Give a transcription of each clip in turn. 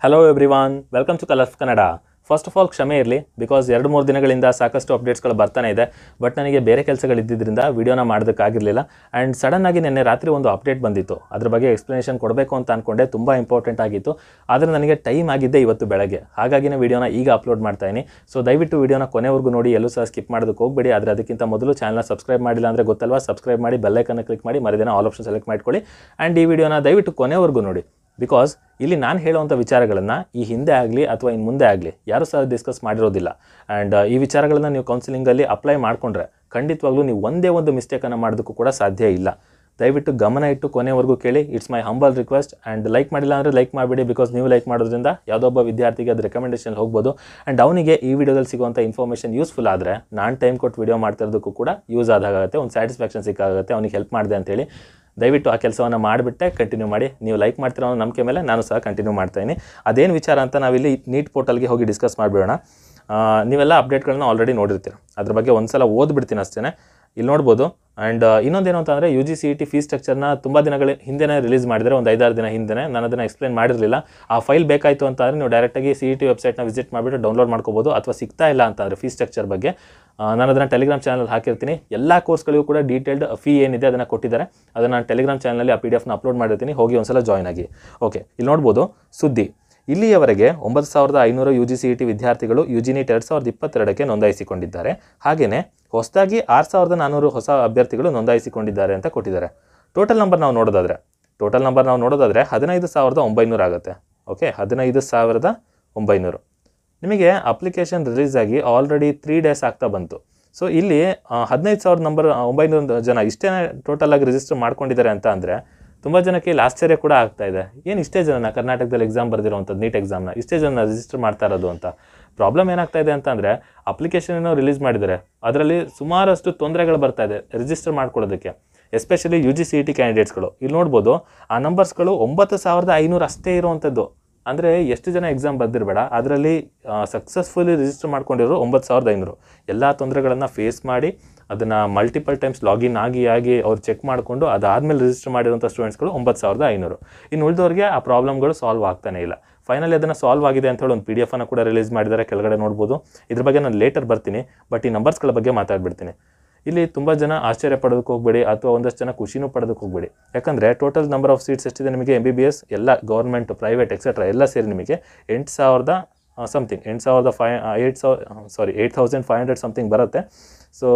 Hello everyone welcome to Colors Kannada first of all ಕ್ಷಮೆ ಇರಲಿ because ಎರಡು ಮೂರು ದಿನಗಳಿಂದ ಸಾಕಷ್ಟು ಅಪ್ಡೇಟ್ಸ್ಗಳು ಬರ್ತಾನೆ ಇದೆ ಬಟ್ ನನಗೆ ಬೇರೆ ಕೆಲಸಗಳಿದ್ದಿದ್ದರಿಂದ ವಿಡಿಯೋನ ಮಾಡೋದಕ್ಕಾಗಿರಲಿಲ್ಲ ಆ್ಯಂಡ್ ಸಡನ್ನಾಗಿ ನಿನ್ನೆ ರಾತ್ರಿ ಒಂದು ಅಪ್ಡೇಟ್ ಬಂದಿತ್ತು ಅದ್ರ ಬಗ್ಗೆ ಎಕ್ಸ್ಪ್ಲನೇಷನ್ ಕೊಡಬೇಕು ಅಂತ ಅಂದ್ಕೊಂಡೆ ತುಂಬ ಇಂಪಾರ್ಟೆಂಟ್ ಆಗಿತ್ತು ಆದರೆ ನನಗೆ ಟೈಮ್ ಆಗಿದ್ದೆ ಇವತ್ತು ಬೆಳಗ್ಗೆ ಹಾಗಾಗಿನೇ ವಿಡಿಯೋನ ಈಗ ಅಪ್ಲೋಡ್ ಮಾಡ್ತಾ ಇದ್ದೀನಿ ಸೊ ದಯವಿಟ್ಟು ವಿಡಿಯೋನ ಕೊನೆವರೆಗೂ ನೋಡಿ ಎಲ್ಲೂ ಸಹ ಸ್ಕಿಪ್ ಮಾಡೋದಕ್ಕೆ ಹೋಗಬೇಡಿ ಆದರೆ ಅದಕ್ಕಿಂತ ಮೊದಲು ಚಾನಲ್ನ ಸಬ್ಸ್ಕ್ರೈಬ್ ಮಾಡಿಲ್ಲ ಅಂದರೆ ಗೊತ್ತಲ್ವಾ ಸಬ್ಸ್ಕ್ರೈಬ್ ಮಾಡಿ ಬೆಲ್ಲೈಕನ್ನು ಕ್ಲಿಕ್ ಮಾಡಿ ಮರಿದಿನ ಆಲ್ ಆಪ್ಷನ್ ಸೆಲೆಕ್ಟ್ ಮಾಡ್ಕೊಳ್ಳಿ ಆ್ಯಂಡ್ ಈ ವಿಡಿಯೋನ ದಯವಿಟ್ಟು ಕೊನೆವರೆಗೂ ನೋಡಿ ಬಿಕಾಸ್ ಇಲ್ಲಿ ನಾನು ಹೇಳುವಂಥ ವಿಚಾರಗಳನ್ನು ಈ ಹಿಂದೆ ಆಗಲಿ ಅಥವಾ ಇನ್ನು ಮುಂದೆ ಆಗಲಿ ಯಾರೂ ಸಹ ಡಿಸ್ಕಸ್ ಮಾಡಿರೋದಿಲ್ಲ ಆ್ಯಂಡ್ ಈ ವಿಚಾರಗಳನ್ನು ನೀವು ಕೌನ್ಸಿಲಿಂಗಲ್ಲಿ ಅಪ್ಲೈ ಮಾಡಿಕೊಂಡ್ರೆ ಖಂಡಿತವಾಗ್ಲೂ ನೀವು ಒಂದೇ ಒಂದು ಮಿಸ್ಟೇಕನ್ನು ಮಾಡೋದಕ್ಕೂ ಕೂಡ ಸಾಧ್ಯ ಇಲ್ಲ ದಯವಿಟ್ಟು ಗಮನ ಇಟ್ಟು ಕೊನೆವರೆಗೂ ಕೇಳಿ it's my humble request and like ಮಾಡಿಲ್ಲ ಅಂದರೆ ಲೈಕ್ ಮಾಡಿಬಿಡಿ ಬಿಕಾಸ್ ನೀವು ಲೈಕ್ ಮಾಡೋದ್ರಿಂದ ಯಾವುದೊಬ್ಬ ವಿದ್ಯಾರ್ಥಿಗೆ ಅದು ರೆಕಮೆಂಡೇಷನ್ ಹೋಗ್ಬೋದು ಆ್ಯಂಡ್ ಅವನಿಗೆ ಈ ವಿಡಿಯೋದಲ್ಲಿ ಸಿಗುವಂಥ ಇನ್ಫಾರ್ಮೇಷನ್ ಯೂಸ್ಫುಲ್ ಆದರೆ ನಾನು ಟೈಮ್ ಕೊಟ್ಟು ವಿಡಿಯೋ ಮಾಡ್ತಿರೋದಕ್ಕೂ ಕೂಡ ಯೂಸ್ ಆದಾಗುತ್ತೆ ಒಂದು ಸ್ಯಾಟಿಸ್ಫ್ಯಾಕ್ಷನ್ ಸಿಕ್ಕಾಗುತ್ತೆ ಅವನಿಗೆ ಹೆಲ್ಪ್ ಮಾಡಿದೆ ಅಂತೇಳಿ ದಯವಿಟ್ಟು ಆ ಕೆಲಸವನ್ನು ಮಾಡಿಬಿಟ್ಟೆ ಕಂಟಿನ್ಯೂ ಮಾಡಿ ನೀವು ಲೈಕ್ ಮಾಡ್ತಿರೋ ಅನ್ನೋ ನಂಬಿಕೆ ಮೇಲೆ ನಾನು ಸಹ ಕಂಟಿನ್ಯೂ ಮಾಡ್ತಾಯಿನಿ ಅದೇನು ವಿಚಾರ ಅಂತ ನಾವಿಲ್ಲಿ ನೀಟ್ ಪೋರ್ಟಲ್ಗೆ ಹೋಗಿ ಡಿಸ್ಕಸ್ ಮಾಡಿಬಿಡೋಣ ನೀವೆಲ್ಲ ಅಪ್ಡೇಟ್ಗಳನ್ನ ಆಲ್ರೆಡಿ ನೋಡಿರ್ತೀರ ಅದ್ರ ಬಗ್ಗೆ ಒಂದ್ಸಲ ಓದ್ಬಿಡ್ತೀನಿ ಅಷ್ಟೇ ಇಲ್ಲಿ ನೋಡ್ಬೋದು ಆ್ಯಂಡ್ ಇನ್ನೊಂದೇನು ಅಂತಂದರೆ U G C E T fees ಸ್ಟ್ರಕ್ಚರ್ನ ತುಂಬ ದಿನಗಳ ಹಿಂದೆನೇ ರಿಲೀಸ್ ಮಾಡಿದರೆ ಒಂದು ಐದಾರು ದಿನ ಹಿಂದೆ ನಾನು ಅದನ್ನು ಎಕ್ಸ್ಪ್ಲೇನ್ ಮಾಡಿರಲಿಲ್ಲ ಆ ಫೈಲ್ ಬೇಕಾಯಿತು ಅಂತಂದರೆ ನೀವು ಡೈರೆಕ್ಟಾಗಿ ಸಿ ಇ ಟಿ ವೆಬ್ಸೈಟ್ನ ವಿಸಿಟ್ ಮಾಡಿಬಿಟ್ಟು ಡೌನ್ಲೋಡ್ ಮಾಡ್ಕೋಬೋದು ಅಥವಾ ಸಿಗ್ತಾ ಇಲ್ಲ ಅಂತಂದರೆ ಫೀಸ್ ಸ್ಟ್ರಕ್ಚರ್ ಬಗ್ಗೆ ಆ, ನಾನು ಅದನ್ನು ಟೆಲಿಗ್ರಾಮ್ ಚಾನಲ್ ಹಾಕಿರ್ತೀನಿ ಎಲ್ಲ ಕೋರ್ಸ್ಗಳಿಗೂ ಕೂಡ ಡೀಟೇಲ್ಡ್ ಫೀ ಏನಿದೆ ಅದನ್ನು ಕೊಟ್ಟಿದ್ದಾರೆ ಅದನ್ನು ನಾನು ಟೆಲಿಗ್ರಾಮ್ ಚಾನಲಲ್ಲಿ ಆ ಪಿ ಡಿ ಎಫ್ನ ಅಪ್ಲೋಡ್ ಮಾಡಿರ್ತೀನಿ ಹೋಗಿ ಒಂದ್ಸಲ ಜಾಯ್ನ್ ಆಗಿ ಓಕೆ ಇಲ್ಲಿ ನೋಡ್ಬೋದು ಸುದ್ದಿ ಇಲ್ಲಿಯವರೆಗೆ ಒಂಬತ್ತು ಸಾವಿರದ ಐನೂರು U G C E T ವಿದ್ಯಾರ್ಥಿಗಳು ಯು ಜಿ ನೀಟ್ ಎರಡು ಸಾವಿರದ ಇಪ್ಪತ್ತೆರಡಕ್ಕೆ ನೋಂದಾಯಿಸಿಕೊಂಡಿದ್ದಾರೆ ಹಾಗೆಯೇ ಹೊಸದಾಗಿ ಆರು ಸಾವಿರದ ನಾನ್ನೂರು ಹೊಸ ಅಭ್ಯರ್ಥಿಗಳು ನೋಂದಾಯಿಸಿಕೊಂಡಿದ್ದಾರೆ ಅಂತ ಕೊಟ್ಟಿದ್ದಾರೆ ಟೋಟಲ್ ನಂಬರ್ ನಾವು ನೋಡೋದಾದರೆ ಟೋಟಲ್ ನಂಬರ್ ನಾವು ನೋಡೋದಾದರೆ ಹದಿನೈದು ಸಾವಿರದ ಒಂಬೈನೂರು ಆಗುತ್ತೆ ಓಕೆ ಹದಿನೈದು ಸಾವಿರದ ಒಂಬೈನೂರು ನಿಮಗೆ ಅಪ್ಲಿಕೇಶನ್ ರಿಲೀಸ್ ಆಗಿ ಆಲ್ರೆಡಿ ತ್ರೀ ಡೇಸ್ ಆಗ್ತಾ ಬಂತು ಸೊ ಇಲ್ಲಿ ಹದಿನೈದು ಸಾವಿರದ ನಂಬರ್ ಒಂಬೈನೂರು ಜನ ಇಷ್ಟೇ ಟೋಟಲಾಗಿ ರಿಜಿಸ್ಟರ್ ಮಾಡ್ಕೊಂಡಿದ್ದಾರೆ ಅಂತ ಅಂದರೆ ತುಂಬ ಜನಕ್ಕೆ ಇಲ್ಲಿ ಆಶ್ಚರ್ಯ ಕೂಡ ಆಗ್ತಾ ಇದೆ ಏನು ಇಷ್ಟೇ ಜನ ಕರ್ನಾಟಕದಲ್ಲಿ ಎಕ್ಸಾಮ್ ಬರೆದಿರುವಂಥದ್ದು ನೀಟ್ ಎಕ್ಸಾಮ್ನ ಇಷ್ಟೇ ಜನ ರಿಜಿಸ್ಟರ್ ಮಾಡ್ತಾ ಇರೋದು ಅಂತ ಪ್ರಾಬ್ಲಮ್ ಏನಾಗ್ತಾ ಇದೆ ಅಂತ ಅಂದರೆ ಅಪ್ಲಿಕೇಶನ್ ಏನೋ ರಿಲೀಸ್ ಮಾಡಿದ್ದಾರೆ ಅದರಲ್ಲಿ ಸುಮಾರಷ್ಟು ತೊಂದರೆಗಳು ಬರ್ತಾ ಇದೆ ರಿಜಿಸ್ಟರ್ ಮಾಡ್ಕೊಳ್ಳೋದಕ್ಕೆ especially U G C E T ಕ್ಯಾಂಡಿಡೇಟ್ಸ್ಗಳು ಇಲ್ಲಿ ನೋಡ್ಬೋದು ಆ ನಂಬರ್ಸ್ಗಳು ಒಂಬತ್ತು ಸಾವಿರದ ಐನೂರು ಅಷ್ಟೇ ಇರುವಂಥದ್ದು ಅಂದರೆ ಎಷ್ಟು ಜನ ಎಕ್ಸಾಮ್ ಬರ್ದಿರಬೇಡ ಅದರಲ್ಲಿ ಸಕ್ಸಸ್ಫುಲಿ ರಿಜಿಸ್ಟರ್ ಮಾಡ್ಕೊಂಡಿರೋ ಒಂಬತ್ತು ಸಾವಿರದ ಐನೂರು ಎಲ್ಲ ತೊಂದರೆಗಳನ್ನು ಫೇಸ್ ಮಾಡಿ ಅದನ್ನು ಮಲ್ಟಿಪಲ್ ಟೈಮ್ಸ್ ಲಾಗಿನ್ ಆಗಿ ಆಗಿ ಅವ್ರು ಚೆಕ್ ಮಾಡಿಕೊಂಡು ಅದಾದಮೇಲೆ ರಿಜಿಸ್ಟರ್ ಮಾಡಿರೋಂಥ ಸ್ಟೂಡೆಂಟ್ಸ್ಗಳು ಒಂಬತ್ತು ಸಾವಿರದ ಐನೂರು ಇನ್ನು ಉಳಿದವ್ರಿಗೆ ಆ ಪ್ರಾಬ್ಲಮ್ಗಳು ಸಾಲ್ವ್ ಆಗ್ತಾನೆ ಇಲ್ಲ ಫೈನಲಿ ಅದನ್ನು ಸಾಲ್ವ್ ಆಗಿದೆ ಅಂತ ಹೇಳಿ ಒಂದು ಪಿ ಡಿ ಎಫನ್ನು ಕೂಡ ರಿಲೀಸ್ ಮಾಡಿದ್ದಾರೆ ಕೆಳಗಡೆ ನೋಡ್ಬೋದು ಇದ್ರ ಬಗ್ಗೆ ನಾನು ಲೇಟರ್ ಬರ್ತೀನಿ ಬಟ್ ಈ ನಂಬರ್ಸ್ಗಳ ಬಗ್ಗೆ ಮಾತಾಡ್ಬಿಡ್ತೀನಿ ಇಲ್ಲಿ ತುಂಬ ಜನ ಆಶ್ಚರ್ಯ ಪಡೋದಕ್ಕೆ ಹೋಗಬೇಡಿ ಅಥವಾ ಒಂದಷ್ಟು ಜನ ಖುಷಿನೂ ಪಡೋದಕ್ಕೆ ಹೋಗಬೇಡಿ ಯಾಕಂದರೆ ಟೋಟಲ್ ನಂಬರ್ ಆಫ್ ಸೀಟ್ಸ್ ಎಷ್ಟಿದೆ ನಿಮಗೆ ಎಮ್ ಬಿ ಬಿ ಎಸ್ ಎಲ್ಲ ಗೌರ್ಮೆಂಟ್ ಪ್ರೈವೇಟ್ ಎಕ್ಸೆಟ್ರಾ ಎಲ್ಲ ಸೇರಿ ನಿಮಗೆ ಎಂಟು ಸಾವಿರದ ಸಮಥಿಂಗ್ ಎಂಟು ಸಾವಿರದ ಫೈ ಏಯ್ಟ್ ಸಾವಿರ sorry eight thousand five hundred something ಬರುತ್ತೆ so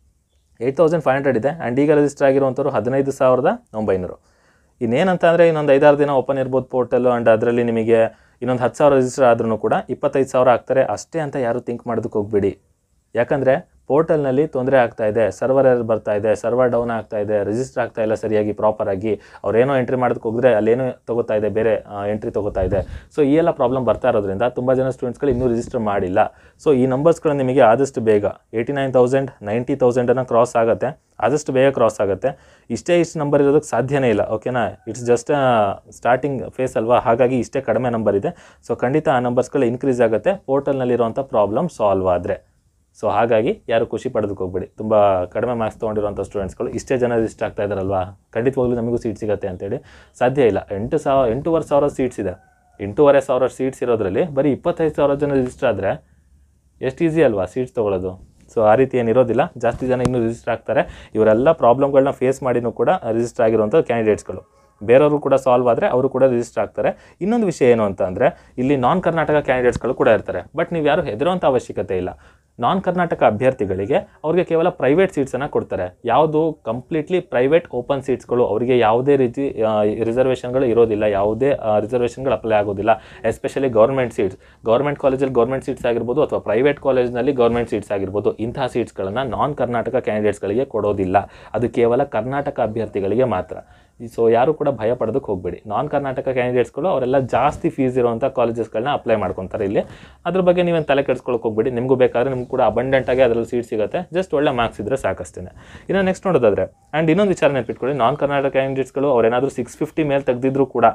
eight thousand five hundred ಇದೆ ಆ್ಯಂಡ್ ಈಗ ರಿಜಿಸ್ಟರ್ ಆಗಿರುವಂಥವ್ರು ಹದಿನೈದು ಸಾವಿರದ ಒಂಬೈನೂರು ಇನ್ನೇನಂತ ಅಂದರೆ ಇನ್ನೊಂದು ಐದಾರು ದಿನ ಓಪನ್ ಇರ್ಬೋದು ಪೋರ್ಟಲ್ಲು ಆ್ಯಂಡ್ ಅದರಲ್ಲಿ ನಿಮಗೆ ಇನ್ನೊಂದು ಹತ್ತು ಸಾವಿರ ರಿಜಿಸ್ಟರ್ ಆದ್ರೂ ಕೂಡ ಇಪ್ಪತ್ತೈದು ಸಾವಿರ ಆಗ್ತಾರೆ ಅಷ್ಟೇ ಅಂತ ಯಾರು ಥಿಂಕ್ ಮಾಡೋದಕ್ಕೆ ಹೋಗ್ಬೇಡಿ ಯಾಕಂದರೆ ಪೋರ್ಟಲ್ನಲ್ಲಿ ತೊಂದರೆ ಆಗ್ತಾ ಇದೆ ಸರ್ವರ್ ಎರರ್ ಬರ್ತಾ ಇದೆ ಸರ್ವರ್ ಡೌನ್ ಆಗ್ತಾ ಇದೆ ರಿಜಿಸ್ಟರ್ ಆಗ್ತಾ ಇಲ್ಲ ಸರಿಯಾಗಿ ಪ್ರಾಪರಾಗಿ ಅವ್ರೇನೋ ಎಂಟ್ರಿ ಮಾಡೋದಕ್ಕೆ ಹೋಗಿದ್ರೆ ಅಲ್ಲೇನೋ ತಗೋತಾ ಇದೆ ಬೇರೆ ಎಂಟ್ರಿ ತಗೋತಾ ಇದೆ ಸೊ ಈ ಎಲ್ಲ ಪ್ರಾಬ್ಲಮ್ ಬರ್ತಾ ಇರೋದ್ರಿಂದ ತುಂಬ ಜನ ಸ್ಟೂಡೆಂಟ್ಸ್ಗಳು ಇನ್ನೂ ರಿಜಿಸ್ಟರ್ ಮಾಡಿಲ್ಲ ಸೊ ಈ ನಂಬರ್ಸ್ಗಳು ನಿಮಗೆ ಆದಷ್ಟು ಬೇಗ ಏಯ್ಟಿ ನೈನ್ ತೌಸಂಡ್ ನೈಂಟಿ ತೌಸಂಡನ್ನು ಕ್ರಾಸ್ ಆಗುತ್ತೆ ಆದಷ್ಟು ಬೇಗ ಕ್ರಾಸ್ ಆಗುತ್ತೆ ಇಷ್ಟೇ ಇಷ್ಟು ನಂಬರ್ ಇರೋದಕ್ಕೆ ಸಾಧ್ಯನೇ ಇಲ್ಲ ಓಕೆನಾ ಇಟ್ಸ್ ಜಸ್ಟ್ ಸ್ಟಾರ್ಟಿಂಗ್ ಫೇಸ್ ಅಲ್ವಾ ಹಾಗಾಗಿ ಇಷ್ಟೇ ಕಡಿಮೆ ನಂಬರ್ ಇದೆ ಸೊ ಖಂಡಿತ ಆ ನಂಬರ್ಸ್ಗಳು ಇನ್ಕ್ರೀಸ್ ಆಗುತ್ತೆ ಪೋರ್ಟಲ್ನಲ್ಲಿರುವಂಥ ಪ್ರಾಬ್ಲಮ್ ಸಾಲ್ವ್ ಆದರೆ ಸೊ ಹಾಗಾಗಿ ಯಾರು ಖುಷಿ ಪಡೋದಕ್ಕೆ ಹೋಗ್ಬೇಡಿ ತುಂಬ ಕಡಿಮೆ ಮಾರ್ಕ್ಸ್ ತೊಗೊಂಡಿರುವಂಥ ಸ್ಟೂಡೆಂಟ್ಸ್ಗಳು ಇಷ್ಟೇ ಜನ ರಿಜಿಸ್ಟರ್ ಆಗ್ತಾ ಇದ್ದಾರಲ್ವಾ ಖಂಡಿತವಾಗ್ಲೂ ನಮಗೂ ಸೀಟ್ ಸಿಗುತ್ತೆ ಅಂತೇಳಿ ಸಾಧ್ಯ ಇಲ್ಲ ಎಂಟು ಸಾವಿರ ಎಂಟೂವರೆ ಸಾವಿರ ಸೀಟ್ಸ್ ಇದೆ ಎಂಟೂವರೆ ಸಾವಿರ ಸೀಟ್ಸ್ ಇರೋದ್ರಲ್ಲಿ ಬರೀ ಇಪ್ಪತ್ತೈದು ಸಾವಿರ ಜನ ರಿಜಿಸ್ಟರ್ ಆದರೆ ಎಷ್ಟು ಈಸಿ ಅಲ್ವಾ ಸೀಟ್ಸ್ ತೊಗೊಳ್ಳೋದು ಸೊ ಆ ರೀತಿ ಏನಿರೋದಿಲ್ಲ ಜಾಸ್ತಿ ಜನ ಇನ್ನೂ ರಿಜಿಸ್ಟರ್ ಆಗ್ತಾರೆ ಇವರೆಲ್ಲ ಪ್ರಾಬ್ಲಮ್ಗಳನ್ನ ಫೇಸ್ ಮಾಡಿನೂ ಕೂಡ ರಿಜಿಸ್ಟರ್ ಆಗಿರುವಂಥ ಕ್ಯಾಂಡಿಡೇಟ್ಸ್ಗಳು ಬೇರೆಯವರು ಕೂಡ ಸಾಲ್ವ್ ಆದರೆ ಅವರು ಕೂಡ ರಿಜಿಸ್ಟರ್ ಆಗ್ತಾರೆ ಇನ್ನೊಂದು ವಿಷಯ ಏನು ಅಂತ ಅಂದರೆ ಇಲ್ಲಿ ನಾನ್ ಕರ್ನಾಟಕ ಕ್ಯಾಂಡಿಡೇಟ್ಸ್ಗಳು ಕೂಡ ಇರ್ತಾರೆ ಬಟ್ ನೀವು ಯಾರು ಹೆದರುವಂಥ ಅವಶ್ಯಕತೆ ಇಲ್ಲ ನಾನ್ ಕರ್ನಾಟಕ ಅಭ್ಯರ್ಥಿಗಳಿಗೆ ಅವ್ರಿಗೆ ಕೇವಲ ಪ್ರೈವೇಟ್ ಸೀಟ್ಸನ್ನು ಕೊಡ್ತಾರೆ ಯಾವುದು ಕಂಪ್ಲೀಟ್ಲಿ ಪ್ರೈವೇಟ್ ಓಪನ್ ಸೀಟ್ಸ್ಗಳು ಅವರಿಗೆ ಯಾವುದೇ ರೀತಿ ರಿಸರ್ವೇಷನ್ಗಳು ಇರೋದಿಲ್ಲ ಯಾವುದೇ ರಿಸರ್ವೇಷನ್ಗಳು ಅಪ್ಲೈ ಆಗೋದಿಲ್ಲ ಎಸ್ಪೆಷಲಿ ಗೌರ್ಮೆಂಟ್ ಸೀಟ್ಸ್ ಗೌರ್ಮೆಂಟ್ ಕಾಲೇಜಲ್ಲಿ ಗೌರ್ಮೆಂಟ್ ಸೀಟ್ಸ್ ಆಗಿರ್ಬೋದು ಅಥವಾ ಪ್ರೈವೇಟ್ ಕಾಲೇಜ್ನಲ್ಲಿ ಗೌರ್ಮೆಂಟ್ ಸೀಟ್ಸ್ ಆಗಿರ್ಬೋದು ಇಂತಹ ಸೀಟ್ಸ್ಗಳನ್ನು ನಾನ್ ಕರ್ನಾಟಕ ಕ್ಯಾಂಡಿಡೇಟ್ಸ್ಗಳಿಗೆ ಕೊಡೋದಿಲ್ಲ ಅದು ಕೇವಲ ಕರ್ನಾಟಕ ಅಭ್ಯರ್ಥಿಗಳಿಗೆ ಮಾತ್ರ ಸೊ ಯಾರು ಕೂಡ ಭಯ ಪಡೋದಕ್ಕೆ ಹೋಗಬೇಡಿ ನಾನ್ ಕರ್ನಾಟಕ ಕ್ಯಾಂಡಿಡೇಟ್ಸ್ಗಳು ಅವರೆಲ್ಲ ಜಾಸ್ತಿ ಫೀಸ್ ಇರುವಂಥ ಕಾಲೇಜಸ್ಗಳನ್ನ ಅಪ್ಲೈ ಮಾಡ್ಕೊತಾರೆ ಇಲ್ಲಿ ಅದ್ರ ಬಗ್ಗೆ ನೀವೇನು ತಲೆ ಕೆಡಿಸ್ಕೊಳಕ್ಕೆ ಹೋಗ್ಬೇಡಿ ನಿಮಗೂ ಬೇಕಾದ್ರೆ ನಿಮ್ಗೆ ಕೂಡ ಅಬಂಡೆಂಟ್ ಆಗಿ ಅದರಲ್ಲಿ ಸೀಟ್ ಸಿಗುತ್ತೆ ಜಸ್ಟ್ ಒಳ್ಳೆ ಮಾರ್ಕ್ಸ್ ಇದ್ದರೆ ಸಾಕಷ್ಟೇ ಇನ್ನು ನೆಕ್ಸ್ಟ್ ನೋಡೋದಾದ್ರೆ ಆ್ಯಂಡ್ ಇನ್ನೊಂದು ವಿಚಾರ ನೆನ್ಪಿಟ್ಕೊಳ್ಳಿ ನಾನ್ ಕರ್ನಾಟಕ ಕ್ಯಾಂಡಿಡೇಟ್ಸ್ಗಳು ಅವ್ರೇನಾದರೂ ಸಿಕ್ಸ್ ಫಿಫ್ಟಿ ಮೇಲೆ ತೆಗೆದಿದ್ರು ಕೂಡ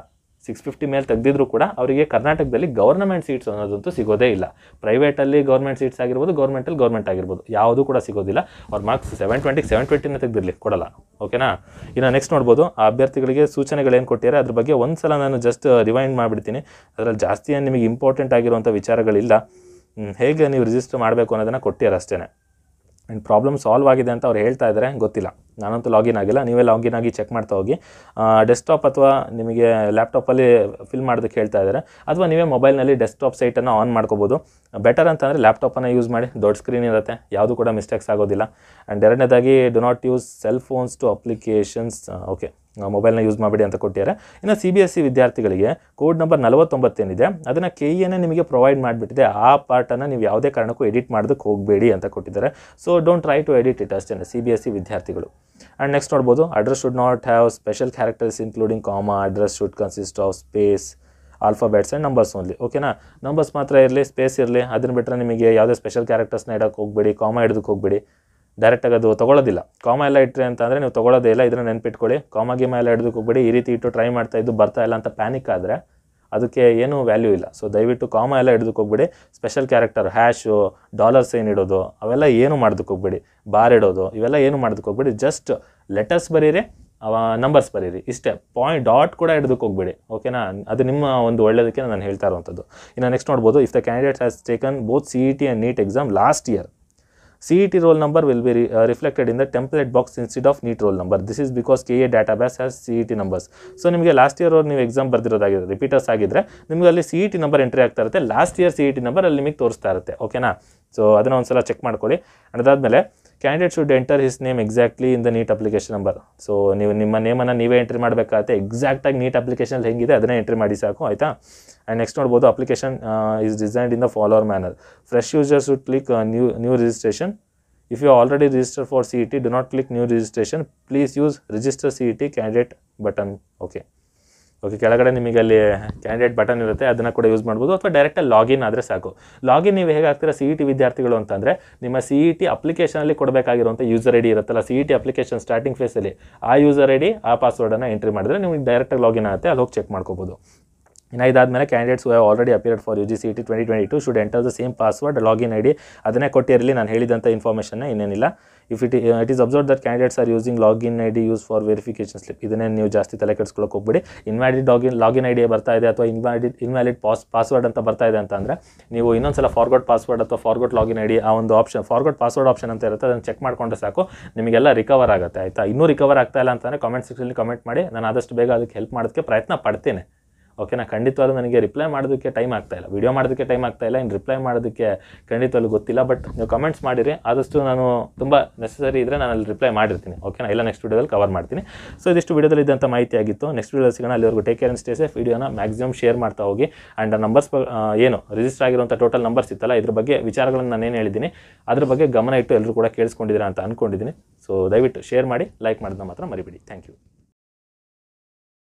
ಸಿಕ್ಸ್ ಫಿಫ್ಟಿ ಮೇಲೆ ತೆಗೆದಿದ್ರು ಕೂಡ ಅವರಿಗೆ ಕರ್ನಾಟಕದಲ್ಲಿ ಗೌರ್ನಮೆಂಟ್ ಸೀಟ್ಸ್ ಅನ್ನೋದಂತೂ ಸಿಗೋದೇ ಇಲ್ಲ ಪ್ರೈವೇಟಲ್ಲಿ ಗೌರ್ಮೆಂಟ್ ಸೀಟ್ಸ್ ಆಗಿರ್ಬೋದು ಗೌರ್ಮೆಂಟಲ್ಲಿ ಗೌರ್ಮೆಂಟ್ ಆಗಿರ್ಬೋದು ಯಾವುದೂ ಕೂಡ ಸಿಗೋದಿಲ್ಲ ಅವ್ರ ಮಾರ್ಕ್ಸ್ ಸೆವೆನ್ ಟ್ವೆಂಟಿಗೆ ಸೆವೆನ್ ಟ್ವೆಂಟಿನ ತೆಗೆದಿರಲಿ ಕೊಡಲ್ಲ ಓಕೆನಾ ಇನ್ನು ನೆಕ್ಸ್ಟ್ ನೋಡ್ಬೋದು ಆ ಅಭ್ಯರ್ಥಿಗಳಿಗೆ ಸೂಚನೆಗಳೇನು ಕೊಟ್ಟಿದ್ದಾರೆ ಅದ್ರ ಬಗ್ಗೆ ಒಂದು ಸಲ ನಾನು ಜಸ್ಟ್ ರಿವೈಂಡ್ ಮಾಡಿಬಿಡ್ತೀನಿ ಅದರಲ್ಲಿ ಜಾಸ್ತಿ ಏನು ನಿಮಗೆ ಇಂಪಾರ್ಟೆಂಟ್ ಆಗಿರುವಂಥ ವಿಚಾರಗಳಿಲ್ಲ ಹ್ಮ್, ಹೇಗೆ ನೀವು ರಿಜಿಸ್ಟರ್ ಮಾಡಬೇಕು ಅನ್ನೋದನ್ನು ಕೊಟ್ಟಿದ್ದಾರೆ ಅಷ್ಟೇ ಆ್ಯಂಡ್ ಪ್ರಾಬ್ಲಮ್ ಸಾಲ್ವ್ ಆಗಿದೆ ಅಂತ ಅವ್ರು ಹೇಳ್ತಾ ಇದ್ದಾರೆ ಗೊತ್ತಿಲ್ಲ ನಾನಂತೂ ಲಾಗಿನ್ ಆಗಿಲ್ಲ ನೀವೇ ಲಾಗಿನ್ ಆಗಿ ಚೆಕ್ ಮಾಡ್ತಾ ಹೋಗಿ ಡೆಸ್ಕ್ಟಾಪ್ ಅಥವಾ ನಿಮಗೆ ಲ್ಯಾಪ್ಟಾಪಲ್ಲಿ ಫಿಲ್ ಮಾಡೋದಕ್ಕೆ ಹೇಳ್ತಾ ಇದ್ದಾರೆ ಅಥವಾ ನೀವೇ ಮೊಬೈಲ್ನಲ್ಲಿ ಡೆಸ್ಕ್ಟಾಪ್ ಸೈಟನ್ನು ಆನ್ ಮಾಡ್ಕೋಬೋದು ಬೆಟರ್ ಅಂತಂದರೆ ಲ್ಯಾಪ್ಟಾಪನ್ನು ಯೂಸ್ ಮಾಡಿ ದೊಡ್ಡ ಸ್ಕ್ರೀನ್ ಇರುತ್ತೆ ಯಾವುದು ಕೂಡ ಮಿಸ್ಟೇಕ್ಸ್ ಆಗೋದಿಲ್ಲ ಆ್ಯಂಡ್ ಎರಡನೇದಾಗಿ do not use cell phones to applications okay ಮೊಬೈಲ್ನ ಯೂಸ್ ಮಾಡಬೇಡಿ ಅಂತ ಕೊಟ್ಟಿದ್ದಾರೆ ಇನ್ನು ಸಿ ಬಿ ಎಸ್ ಸಿ ವಿದ್ಯಾರ್ಥಿಗಳಿಗೆ ಕೋಡ್ ನಂಬರ್ ನಲವತ್ತೊಂಬತ್ತೇನಿದೆ ಅದನ್ನು ಕೆ ಎನೇ ನಿಮಗೆ ಪ್ರೊವೈಡ್ ಮಾಡಿಬಿಟ್ಟಿದೆ ಆ ಪಾರ್ಟನ್ನು ನೀವು ಯಾವುದೇ ಕಾರಣಕ್ಕೂ ಎಡಿಟ್ ಮಾಡೋದಕ್ಕೆ ಹೋಗಬೇಡಿ ಅಂತ ಕೊಟ್ಟಿದ್ದಾರೆ so don't try to edit it ಅಷ್ಟೇ ಸಿ ಬಿ ಎಸ್ ಸಿ ವಿದ್ಯಾರ್ಥಿಗಳು ಆ್ಯಂಡ್ ನೆಕ್ಸ್ಟ್ ನೋಡ್ಬೋದು address should not have special characters including comma address should consist of space alphabets and numbers only ಓಕೆನಾ ನಂಬರ್ಸ್ ಮಾತ್ರ ಇರಲಿ ಸ್ಪೇಸ್ ಇರಲಿ ಅದನ್ನ ಬಿಟ್ಟರೆ ನಿಮಗೆ ಯಾವುದೇ ಸ್ಪೆಷಲ್ ಕ್ಯಾರೆಕ್ಟರ್ಸ್ನ ಇಡೋಕ್ಕೆ ಹೋಗಬೇಡಿ ಕಾಮ ಹಿಡ್ದಕ್ಕೆ ಹೋಗಬೇಡಿ ಡೈರೆಕ್ಟಾಗಿ ಅದು ತೊಗೊಳ್ಳೋದಿಲ್ಲ ಕಾಮ ಎಲ್ಲ ಇಟ್ಟರೆ ಅಂತಂದರೆ ನೀವು ತೊಗೊಳ್ಳೋದೇ ಇಲ್ಲ ಇದನ್ನು ನೆನ್ಪಿಟ್ಕೊಳ್ಳಿ ಕಾಮ ಗೀಮ ಎಲ್ಲ ಹಿಡ್ದಕ್ಕೆ ಹೋಗಬೇಡಿ ಈ ರೀತಿ ಇಟ್ಟು ಟ್ರೈ ಮಾಡ್ತಾ ಇದ್ದು ಬರ್ತಾ ಇಲ್ಲ ಅಂತ ಪ್ಯಾನಿಕ್ ಆದರೆ ಅದಕ್ಕೆ ಏನೂ ವ್ಯಾಲ್ಯೂ ಇಲ್ಲ ಸೊ ದಯವಿಟ್ಟು ಕಾಮ ಎಲ್ಲ ಹಿಡ್ದಕ್ಕೆ ಹೋಗ್ಬೇಡಿ ಸ್ಪೆಷಲ್ ಕ್ಯಾರೆಕ್ಟರ್ ಹ್ಯಾಶು ಡಾಲರ್ಸ್ ಏನು ಇಡೋದು ಅವೆಲ್ಲ ಏನು ಮಾಡೋದಕ್ಕೆ ಹೋಗ್ಬೇಡಿ ಬಾರ್ ಇಡೋದು ಇವೆಲ್ಲ ಏನು ಮಾಡೋದಕ್ಕೆ ಹೋಗ್ಬೇಡಿ ಜಸ್ಟ್ ಲೆಟರ್ಸ್ ಬರೀರಿ ಅವ ನಂಬರ್ಸ್ ಬರೀರಿ ಇಷ್ಟೇ ಪಾಯಿಂಟ್ ಡಾಟ್ ಕೂಡ ಹಿಡ್ದಕ್ಕೆ ಹೋಗ್ಬೇಡಿ ಓಕೆನಾ ಅದು ನಿಮ್ಮ ಒಂದು ಒಳ್ಳೆಯದಕ್ಕೆ ನಾನು ಹೇಳ್ತಾ ಇರುವಂಥದ್ದು ಇನ್ನು ನೆಕ್ಸ್ಟ್ ನೋಡ್ಬೋದು if the candidate has taken both C E T and NEET exam last year C E T roll number will be reflected in the template box instead of NEET roll number this is because K A database has C E T numbers so ನಿಮಗೆ last year ಅವ್ರು ನೀವು exam ಬರ್ದಿರೋದಾಗಿದೆ repeaters ಆಗಿದ್ದರೆ ನಿಮಗೆ ಅಲ್ಲಿ C E T number entry ಆಗ್ತಾ ಇರುತ್ತೆ last year C E T number ಅಲ್ಲಿ ನಿಮಗೆ ತೋರಿಸ್ತಾ ಇರುತ್ತೆ ಓಕೆನಾ ಸೊ ಅದನ್ನು ಒಂದ್ಸಲ ಚೆಕ್ ಮಾಡ್ಕೊಳ್ಳಿ ಅದಾದಮೇಲೆ candidate should enter his name exactly in the NEET application number so ನೀವು ನಿಮ್ಮ ನೇಮನ್ನು ನೀವೇ ಎಂಟ್ರಿ ಮಾಡಬೇಕಾಗುತ್ತೆ ಎಕ್ಸಾಕ್ಟಾಗಿ ನೀಟ್ ಅಪ್ಲಿಕೇಶನ್ ಹೆಂಗಿದೆ ಅದನ್ನೇ ಎಂಟ್ರಿ ಮಾಡಿ ಸಾಕು ಆಯಿತಾ ಆ್ಯಂಡ್ ನೆಕ್ಸ್ಟ್ ನೋಡ್ಬೋದು application is designed in the follower manner fresh user should click new new registration If you already registered for CET, do not click new registration. Please use register CET candidate button. Okay. Okay ಕೆಳಗಡೆ ನಿಮಗೆ ಅಲ್ಲಿ candidate button ಇರುತ್ತೆ ಅದನ್ನು ಕೂಡ use ಮಾಡ್ಬೋದು ಅಥವಾ ಡೈರೆಕ್ಟಾಗಿ login ಆದರೆ ಸಾಕು ಲಾಗಿನ್ ನೀವು ಹೇಗೆ ಆಗ್ತೀರಾ ಸಿ ಇ ಟಿ ವಿದ್ಯಾರ್ಥಿಗಳು ಅಂತಂದರೆ ನಿಮ್ಮ ಸಿ ಇ ಟಿ ಅಪ್ಲಿಕೇಶನಲ್ಲಿ ಕೊಡಬೇಕಾಗಿರುವಂಥ ಯೂಸರ್ ಐ ಡಿ ಇರುತ್ತಲ್ಲ C E T application starting ಫೇಸಲ್ಲಿ ಆ ಯೂಸರ್ ಐ ಡಿ ಆ ಪಾಸ್ವರ್ಡನ್ನು ಎಂಟ್ರಿ ಮಾಡಿದ್ರೆ ನಿಮಗೆ ಡೈರೆಕ್ಟಾಗಿ ಲಾಗಿನ್ ಆಗುತ್ತೆ ಅಲ್ಲಿ ಹೋಗಿ ಚೆಕ್ ಮಾಡ್ಕೋಬೋದು ಇನ್ನು ಇದಾದಮೇಲೆ candidates have already appeared for U G C T twenty twenty two should enter the same password login I D ಅದನ್ನೇ ಕೊಟ್ಟಿರಲಿ ನಾನು ಹೇಳಿದಂಥ ಇನ್ಫಾರ್ಮೇಷನ್ನ ಇನ್ನೇನಿಲ್ಲ if it it is observe that candidates are using login I D use for verification slip ಇದನ್ನೇ ನೀವು ಜಾಸ್ತಿ ತಲೆ ಕೆಡಿಸ್ಕೊಳ್ಳೋಕೆ ಹೋಗ್ಬಿಡಿ invalid login login I D ಬರ್ತಾ ಇದೆ ಅಥವಾ ಇನ್ವ್ಯಾಲಿಡ್ ಇನ್ವ್ಯಾಲಿಡ್ ಪಾಸ್ ಪಾಸ್ವರ್ಡ್ ಅಂತ ಬರ್ತಾ ಇದೆ ಅಂತ ಅಂದರೆ ನೀವು ಇನ್ನೊಂದ್ಸಲ ಫಾರ್ವರ್ಡ್ ಪಾಸ್ವರ್ಡ್ ಅಥವಾ ಫಾರ್ವರ್ಡ್ ಲಾಗಿನ್ ಐ ಡಿ ಆ ಒಂದು ಆಪ್ಷನ್ ಫಾರ್ವರ್ಡ್ ಪಾಸ್ವರ್ಡ್ ಆಪ್ಷನ್ ಅಂತ ಇರುತ್ತೆ ಅದನ್ನು ಚೆಕ್ ಮಾಡಿಕೊಂಡ್ರೆ ಸಾಕು ನಿಮಗೆಲ್ಲ ರಿಕವರ್ ಆಗುತ್ತೆ ಆಯಿತಾ ಇನ್ನೂ ರಿಕವರ್ ಆಗ್ತಾ ಇಲ್ಲ ಅಂತಂದರೆ ಕಾಮೆಂಟ್ ಸೆಕ್ಷನಲ್ಲಿ ಕಮೆಂಟ್ ಮಾಡಿ ನಾನು ಆದಷ್ಟು ಬೇಗ ಅದಕ್ಕೆ ಹೆಲ್ಪ್ ಮಾಡೋದಕ್ಕೆ ಪ್ರಯತ್ನ ಪಡ್ತೇನೆ ಓಕೆನಾ ಖಂಡಿತವಾಗ್ಲೂ ನನಗೆ ರಿಪ್ಲೈ ಮಾಡೋದಕ್ಕೆ ಟೈಮ್ ಆಗ್ತಾ ಇಲ್ಲ ವಿಡಿಯೋ ಮಾಡೋದಕ್ಕೆ ಟೈಮ್ ಆಗ್ತಾ ಇಲ್ಲ ಇನ್ನು ರಿಪ್ಲೈ ಮಾಡೋದಕ್ಕೆ ಖಂಡಿತವಾಗ್ಲೂ ಗೊತ್ತಿಲ್ಲ ಬಟ್ ನೀವು ಕಮೆಂಟ್ಸ್ ಮಾಡಿರಿ ಆದಷ್ಟು ನಾನು ತುಂಬ ನೆಸಸರಿ ಇದ್ದರೆ ನಾನು ಅಲ್ಲಿ ರಿಪ್ಲೈ ಮಾಡಿರ್ತೀನಿ ಓಕೆನಾ ಇಲ್ಲ ನೆಕ್ಸ್ಟ್ ವಿಡಿಯೋದಲ್ಲಿ ಕವರ್ ಮಾಡ್ತೀನಿ ಸೊ ಇದಿಷ್ಟು ವಿಡಿಯೋದಲ್ಲಿ ಇದ್ದಂಥ ಮಾಹಿತಿ ಆಗಿತ್ತು ನೆಕ್ಸ್ಟ್ ವಿಡಿಯೋ ಸಿಗೋಣ ಅಲ್ಲಿವರೆಗೂ take care and stay safe ವಿಡಿಯೋನ ಮ್ಯಾಕ್ಸಿಮಮ್ ಶೇರ್ ಮಾಡ್ತಾ ಹೋಗಿ ಆ್ಯಂಡ್ ನಂಬರ್ಸ್ ಏನು ರಿಜಿಸ್ಟರ್ ಆಗಿರುವಂಥ ಟೋಟಲ್ ನಂಬರ್ಸ್ ಇತ್ತಲ್ಲ ಇದ್ರ ಬಗ್ಗೆ ವಿಚಾರಗಳನ್ನು ನಾನು ಏನು ಹೇಳಿದ್ದೀನಿ ಅದ್ರ ಬಗ್ಗೆ ಗಮನ ಇಟ್ಟು ಎಲ್ಲರೂ ಕೂಡ ಕೇಳಿಸ್ಕೊಂಡಿದ್ದೀರಾ ಅಂತ ಅಂದ್ಕೊಂಡಿದ್ದೀನಿ ಸೊ ದಯವಿಟ್ಟು ಶೇರ್ ಮಾಡಿ ಲೈಕ್ ಮಾಡೋದನ್ನ ಮಾತ್ರ ಮರಿಬೇಡಿ ಥ್ಯಾಂಕ್ ಯು